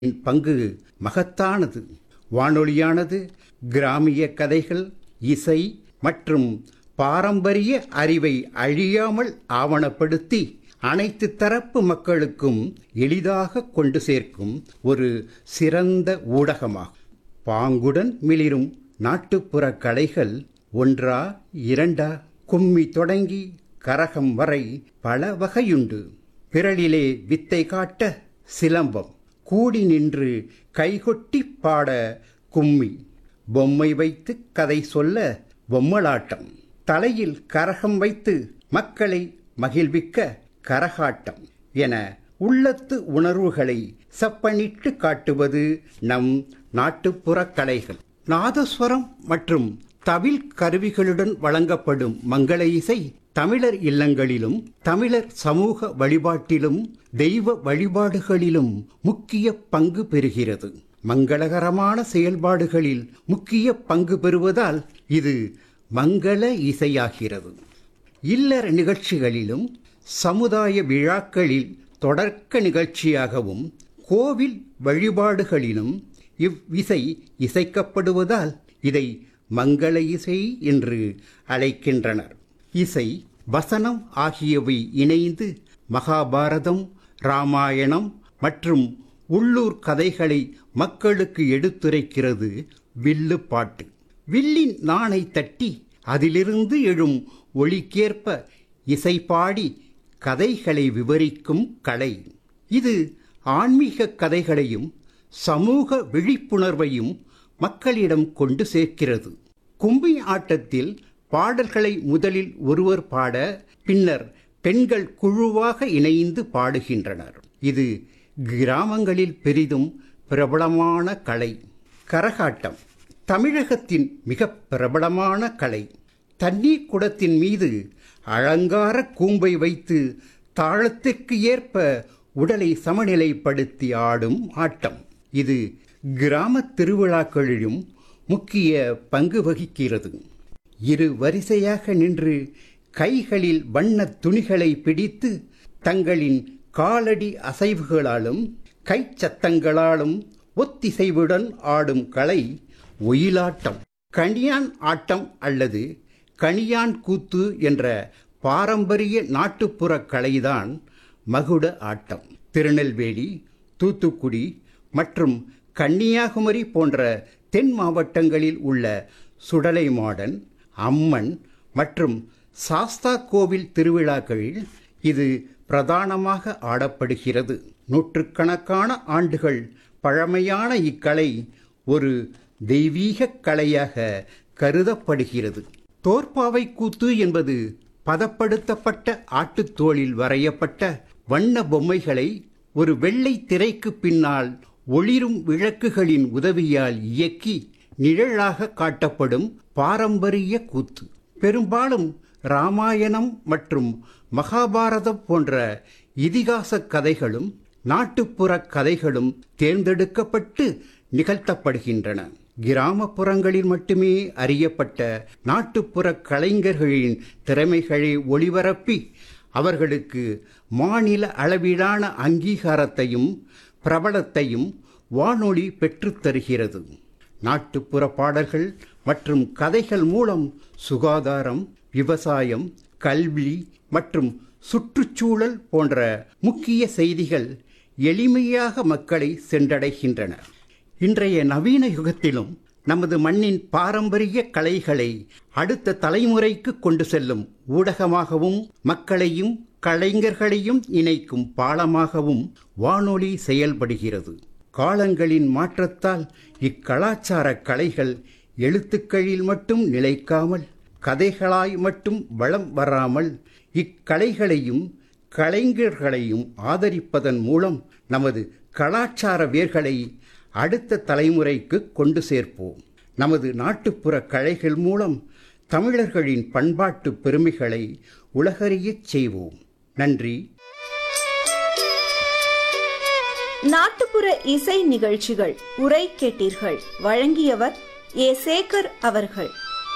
பங்கு மகத்தானது வானொலியானது கிராமிய கதைகள் இசை மற்றும் பாரம்பரிய அறிவை அழியாமல் ஆவணப்படுத்தி அனைத்து தரப்பு மக்களுக்கும் எளிதாக கொண்டு சேர்க்கும் ஒரு சிறந்த ஊடகமாகும் பாங்குடன் மிளிரும் நாட்டுப்புற கலைகள் ஒன்றா இரண்டா கும்மி தொடங்கி கரகம் வரை பல வகையுண்டு பிறலிலே வித்தை காட்ட சிலம்பம் கூடி நின்று கைகொட்டி பாட கும்மி பொம்மை வைத்து கதை சொல்ல பொம்மலாட்டம் தலையில் கரகம் வைத்து மக்களை மகிழ்விக்க கரகாட்டம் என உள்ளத்து உணர்வுகளை செப்பனிட்டு காட்டுவது நம் நாட்டுப்புற கலைகள் நாதஸ்வரம் மற்றும் தவில் கருவிகளுடன் வழங்கப்படும் மங்கள இசை தமிழர் இல்லங்களிலும் தமிழர் சமூக வழிபாட்டிலும் தெய்வ வழிபாடுகளிலும் முக்கிய பங்கு பெறுகிறது மங்களகரமான செயல்பாடுகளில் முக்கிய பங்கு பெறுவதால் இது மங்கள இசையாகிறது இல்லற நிகழ்ச்சிகளிலும் சமுதாய விழாக்களில் தொடர்க்க நிகழ்ச்சியாகவும் கோவில் வழிபாடுகளிலும் இவ்விசை இசைக்கப்படுவதால் இதை மங்கள இசை என்று அழைக்கின்றனர் இசை வசனம் ஆகியவை இணைந்து மகாபாரதம் ராமாயணம் மற்றும் உள்ளூர் கதைகளை மக்களுக்கு எடுத்துரைக்கிறது வில்லு பாட்டு வில்லின் நாணை தட்டி அதிலிருந்து எழும் ஒளிக்கேற்ப இசை பாடி கதைகளை விவரிக்கும் கலை இது ஆன்மீக கதைகளையும் சமூக விழிப்புணர்வையும் மக்களிடம் கொண்டு சேர்க்கிறது கும்பி ஆட்டத்தில் பாடல்களை முதலில் ஒருவர் பாட பின்னர் பெண்கள் குழுவாக இணைந்து பாடுகின்றனர் இது கிராமங்களில் பெரிதும் பிரபலமான கலை கரகாட்டம் தமிழகத்தின் மிக பிரபலமான கலை தண்ணீர் குடத்தின் மீது அலங்கார கூம்பை வைத்து தாளத்திற்கு ஏற்ப உடலை சமநிலைப்படுத்தி ஆடும் ஆட்டம் இது கிராம திருவிழாக்களிலும் முக்கிய பங்கு வகிக்கிறது இரு வரிசையாக நின்று கைகளில் வண்ணத் துணிகளை பிடித்து தங்களின் காலடி அசைவுகளாலும் கைச்சத்தங்களாலும் ஒத்திசைவுடன் ஆடும் கலை ஒயிலாட்டம் கணியான் ஆட்டம் அல்லது கணியான் கூத்து என்ற பாரம்பரிய நாட்டுப்புற கலைதான் மகுட ஆட்டம் திருநெல்வேலி தூத்துக்குடி மற்றும் கன்னியாகுமரி போன்ற தென் மாவட்டங்களில் உள்ள சுடலை மாடன் அம்மன் மற்றும் சாஸ்தா கோவில் திருவிழாக்களில் இது பிரதானமாக ஆடப்படுகிறது நூற்றுக்கணக்கான ஆண்டுகள் பழமையான இக்கலை ஒரு தெய்வீக கலையாக கருதப்படுகிறது தோற்பாவை கூத்து என்பது பதப்படுத்தப்பட்ட ஆட்டுத்தோளில் வரையப்பட்ட வண்ண பொம்மைகளை ஒரு வெள்ளை திரைக்கு பின்னால் ஒளிரும் விளக்குகளின் உதவியால் இயக்கி நிழலாக காட்டப்படும் பாரம்பரிய கூத்து பெரும்பாலும் ராமாயணம் மற்றும் மகாபாரதம் போன்ற இதிகாச கதைகளும் நாட்டுப்புற கதைகளும் தேர்ந்தெடுக்கப்பட்டு நிகழ்த்தப்படுகின்றன கிராமப்புறங்களில் மட்டுமே அறியப்பட்ட நாட்டுப்புற கலைஞர்களின் திறமைகளை ஒளிபரப்பி அவர்களுக்கு மாநில அளவிலான அங்கீகாரத்தையும் பிரபலத்தையும் வானொலி பெற்றுத்தருகிறது நாட்டுப்புற பாடல்கள் மற்றும் கதைகள் மூலம் சுகாதாரம் விவசாயம் கல்வி மற்றும் சுற்றுச்சூழல் போன்ற முக்கிய செய்திகள் எளிமையாக மக்களை சென்றடைகின்றன இன்றைய நவீன யுகத்திலும் நமது மண்ணின் பாரம்பரிய கலைகளை அடுத்த தலைமுறைக்கு கொண்டு செல்லும் ஊடகமாகவும் மக்களையும் கலைஞர்களையும் இணைக்கும் பாலமாகவும் வானொலி செயல்படுகிறது காலங்களின் மாற்றத்தால் இக்கலாச்சார கலைகள் எழுத்துக்களில் மட்டும் நிலைக்காமல் கதைகளாய் மட்டும் வளம் வராமல் இக்கலைகளையும் கலைஞர்களையும் ஆதரிப்பதன் மூலம் நமது கலாச்சார வேர்களை அடுத்த தலைமுறைக்கு கொண்டு சேர்ப்போம் நமது நாட்டுப்புற கலைகள் மூலம் தமிழர்களின் பண்பாட்டு பெருமைகளை உலகறியச் செய்வோம் நன்றி நாட்டுப்புற இசை நிகழ்ச்சிகள் உரை கேட்டீர்கள் வழங்கியவர் ஏ சேகர் அவர்கள்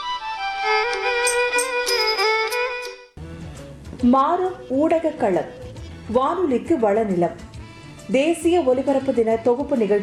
மாறும் ஊடக களம் வானொலிக்கு வளநிலம் தேசிய ஒலிபரப்பு தின தொகுப்பு நிகழ்ச்சி